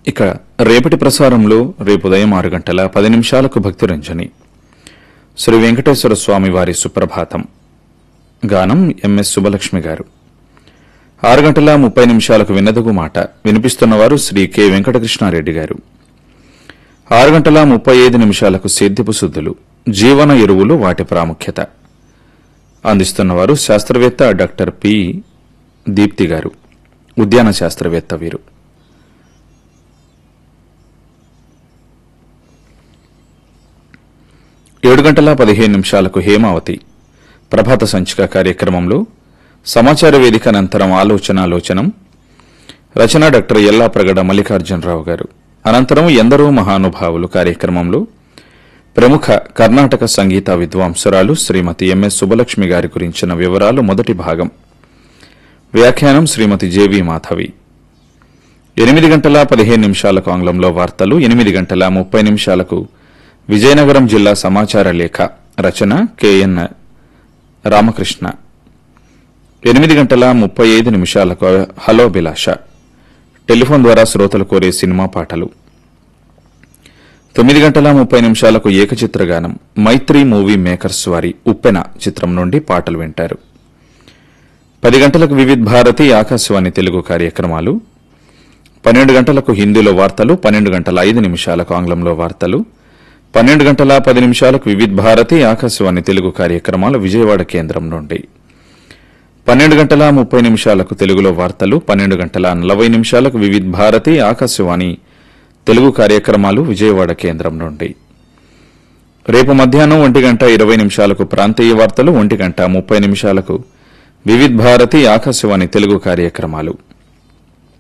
ఇక రేపటి ప్రసారంలో రేపు ఉదయం ఆరు గంటల పది నిమిషాలకు భక్తిరంజని శ్రీ వెంకటేశ్వర స్వామి వారి సుప్రభాతం గానం ఎంఎస్ సుబ్బలక్ష్మి గారు ఆరు గంటల ముప్పై నిమిషాలకు వినదగు మాట వినిపిస్తున్నవారు శ్రీ కె వెంకటకృష్ణారెడ్డి గారు ఆరు గంటల ముప్పై ఐదు నిమిషాలకు సేద్యపు శుద్ధులు జీవన ఎరువులు వాటి ప్రాముఖ్యత అందిస్తున్నవారు శాస్త్రవేత్త డాక్టర్ పి దీప్తి గారు ఉద్యాన శాస్త్రవేత్త వీరు ఏడు గంటల పదిహేను నిమిషాలకు హేమావతి ప్రభాత సంచిక కార్యక్రమంలో సమాచార వేదిక అనంతరం ఆలోచనాలోచనం రచన డాక్టర్ ఎల్లాప్రగడ మల్లికార్జునరావు గారు అనంతరం ఎందరో మహానుభావులు కార్యక్రమంలో ప్రముఖ కర్ణాటక సంగీత విద్వాంసురాలు శ్రీమతి ఎంఎస్ సుబ్బలక్ష్మి గారి గురించిన వివరాలు మొదటి భాగం వ్యాఖ్యానం శ్రీమతి జేవి మాధవి ఎనిమిది గంటల పదిహేను నిమిషాలకు ఆంగ్లంలో వార్తలు ఎనిమిది గంటల ముప్పై నిమిషాలకు విజయనగరం జిల్లా సమాచార లేఖ రచన కెఎన్ రామకృష్ణ ఎనిమిది గంటల ముప్పై ఐదు నిమిషాలకు హలో అభిలాష టెలిఫోన్ ద్వారా శ్రోతలు కోరే సినిమా పాటలు తొమ్మిది గంటల ముప్పై నిమిషాలకు ఏకచిత్రగానం మైత్రి మూవీ మేకర్స్ వారి ఉప్పెన చిత్రం నుండి పాటలు వింటారు పది గంటలకు వివిధ్ భారతి ఆకాశవాణి తెలుగు కార్యక్రమాలు పన్నెండు గంటలకు హిందీలో వార్తలు పన్నెండు గంటల ఐదు నిమిషాలకు ఆంగ్లంలో వార్తలు పన్నెండు గంటల పది నిమిషాలకు వివిధ్ భారతి ఆకాశవాణి తెలుగు కార్యక్రమాలు విజయవాడ కేంద్రం నుండి పన్నెండు గంటల ముప్పై నిమిషాలకు తెలుగులో వార్తలు పన్నెండు గంటల నలభై నిమిషాలకు వివిధ్ భారతి ఆకాశవాణి తెలుగు కార్యక్రమాలు విజయవాడ కేంద్రం నుండి రేపు మధ్యాహ్నం ఒంటి గంట ఇరవై నిమిషాలకు ప్రాంతీయ వార్తలు ఒంటి గంట ముప్పై నిమిషాలకు వివిధ్ భారతి ఆకాశవాణి తెలుగు కార్యక్రమాలు